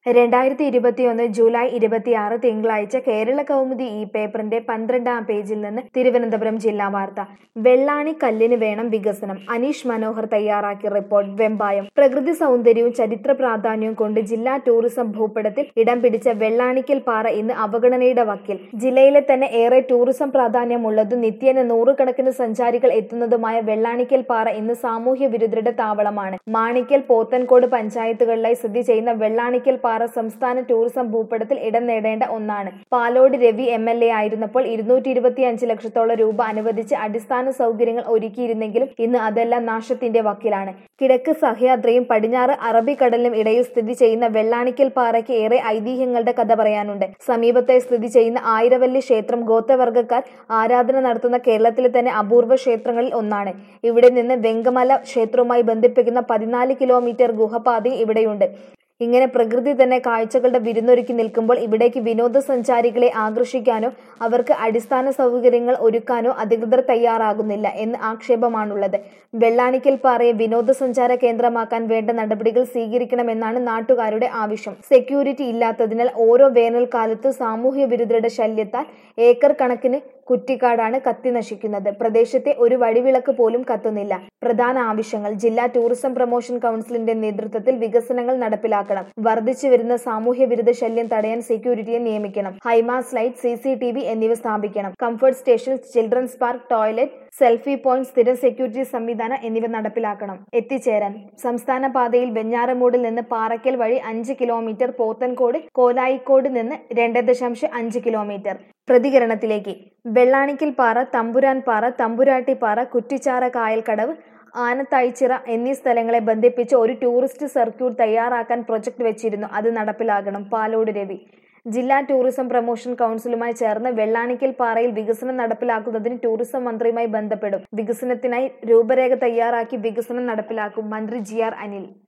രണ്ടായിരത്തി ഇരുപത്തിയൊന്ന് ജൂലൈ ഇരുപത്തിയാറ് തിങ്കളാഴ്ച കേരള കൗമുദി ഈ പേപ്പറിന്റെ പന്ത്രണ്ടാം പേജിൽ നിന്ന് തിരുവനന്തപുരം ജില്ലാ വാർത്ത വെള്ളാണി കല്ലിന് വേണം വികസനം അനീഷ് മനോഹർ തയ്യാറാക്കിയ റിപ്പോർട്ട് വെമ്പായം പ്രകൃതി സൗന്ദര്യവും ചരിത്ര പ്രാധാന്യവും കൊണ്ട് ജില്ലാ ടൂറിസം ഭൂപടത്തിൽ ഇടം പിടിച്ച വെള്ളാണിക്കൽ പാറ ഇന്ന് അവഗണനയുടെ വക്കിൽ ജില്ലയിലെ തന്നെ ഏറെ ടൂറിസം പ്രാധാന്യമുള്ളതും നിത്യേന നൂറുകണക്കിന് സഞ്ചാരികൾ എത്തുന്നതുമായ വെള്ളാണിക്കൽ പാറ ഇന്ന് സാമൂഹ്യ വിരുദ്ധരുടെ താവളമാണ് മാണിക്കൽ പോത്തൻകോട് പഞ്ചായത്തുകളിലായി സ്ഥിതി ചെയ്യുന്ന വെള്ളാണിക്കൽ പാറ സംസ്ഥാന ടൂറിസം ഭൂപടത്തിൽ ഇടം നേടേണ്ട ഒന്നാണ് Palode Ravi M L A ആയിരുന്നപ്പോൾ ഇരുന്നൂറ്റി ഇരുപത്തിയഞ്ച് ലക്ഷത്തോളം രൂപ അനുവദിച്ച് അടിസ്ഥാന സൗകര്യങ്ങൾ ഒരുക്കിയിരുന്നെങ്കിലും ഇന്ന് അതെല്ലാം നാശത്തിന്റെ വക്കിലാണ് കിഴക്ക് സഹ്യാദ്രിയും പടിഞ്ഞാറ് അറബിക്കടലിനും ഇടയിൽ സ്ഥിതി ചെയ്യുന്ന വെള്ളാണിക്കൽ പാറയ്ക്ക് ഏറെ ഐതിഹ്യങ്ങളുടെ കഥ പറയാനുണ്ട് സമീപത്തെ സ്ഥിതി ചെയ്യുന്ന ആയിരവല്ലി ക്ഷേത്രം ഗോത്രവർഗക്കാർ ആരാധന നടത്തുന്ന കേരളത്തിലെ തന്നെ അപൂർവ ക്ഷേത്രങ്ങളിൽ ഒന്നാണ് ഇവിടെ നിന്ന് വെങ്കമല ക്ഷേത്രവുമായി ബന്ധിപ്പിക്കുന്ന പതിനാല് കിലോമീറ്റർ ഗുഹപാതയും ഇവിടെയുണ്ട് ഇങ്ങനെ പ്രകൃതി തന്നെ കാഴ്ചകളുടെ വിരുന്നൊരുക്കി നിൽക്കുമ്പോൾ ഇവിടേക്ക് വിനോദസഞ്ചാരികളെ ആകർഷിക്കാനോ അവർക്ക് അടിസ്ഥാന സൗകര്യങ്ങൾ ഒരുക്കാനോ അധികൃതർ തയ്യാറാകുന്നില്ല എന്ന് ആക്ഷേപമാണുള്ളത് വെള്ളാണിക്കൽ പാറയെ വിനോദസഞ്ചാര കേന്ദ്രമാക്കാൻ വേണ്ട നടപടികൾ സ്വീകരിക്കണമെന്നാണ് നാട്ടുകാരുടെ ആവശ്യം സെക്യൂരിറ്റി ഇല്ലാത്തതിനാൽ ഓരോ വേനൽക്കാലത്ത് സാമൂഹ്യ വിരുദ്ധരുടെ ശല്യത്താൽ ഏക്കർ കണക്കിന് കുറ്റിക്കാടാണ് കത്തി നശിക്കുന്നത് പ്രദേശത്തെ ഒരു വഴിവിളക്ക് പോലും കത്തുന്നില്ല പ്രധാന ആവശ്യങ്ങൾ ജില്ലാ ടൂറിസം പ്രൊമോഷൻ കൗൺസിലിന്റെ നേതൃത്വത്തിൽ വികസനങ്ങൾ നടപ്പിലാക്കണം വർദ്ധിച്ചു വരുന്ന സാമൂഹ്യ വിരുദ്ധ ശല്യം തടയാൻ സെക്യൂരിറ്റിയെ നിയമിക്കണം high mast light C C T V എന്നിവ സ്ഥാപിക്കണം comfort station children's park toilet selfie point സ്ഥിരം സെക്യൂരിറ്റി സംവിധാനം എന്നിവ നടപ്പിലാക്കണം എത്തിച്ചേരാൻ സംസ്ഥാന പാതയിൽ വെഞ്ഞാറമൂടിൽ നിന്ന് പാറയ്ക്കൽ വഴി അഞ്ച് കിലോമീറ്റർ പോത്തൻകോട് കോലായിക്കോട് നിന്ന് രണ്ട് ദശാംശം അഞ്ച് കിലോമീറ്റർ പ്രതികരണത്തിലേക്ക് വെള്ളാണിക്കൽ പാറ തമ്പുരാൻ പാറ തമ്പുരാട്ടിപ്പാറ കുറ്റിച്ചാറ കായൽക്കടവ് ആനത്തായ്ച്ചിറ എന്നീ സ്ഥലങ്ങളെ ബന്ധിപ്പിച്ച് ഒരു ടൂറിസ്റ്റ് സർക്യൂട്ട് തയ്യാറാക്കാൻ പ്രൊജക്ട് വെച്ചിരുന്നു അത് നടപ്പിലാകണം പാലോട് രവി ജില്ലാ ടൂറിസം പ്രൊമോഷൻ കൗൺസിലുമായി ചേർന്ന് വെള്ളാണിക്കൽ പാറയിൽ വികസനം നടപ്പിലാക്കുന്നതിന് ടൂറിസം മന്ത്രിയുമായി ബന്ധപ്പെടും വികസനത്തിനായി രൂപരേഖ തയ്യാറാക്കി വികസനം നടപ്പിലാക്കും മന്ത്രി ജി ആർ അനിൽ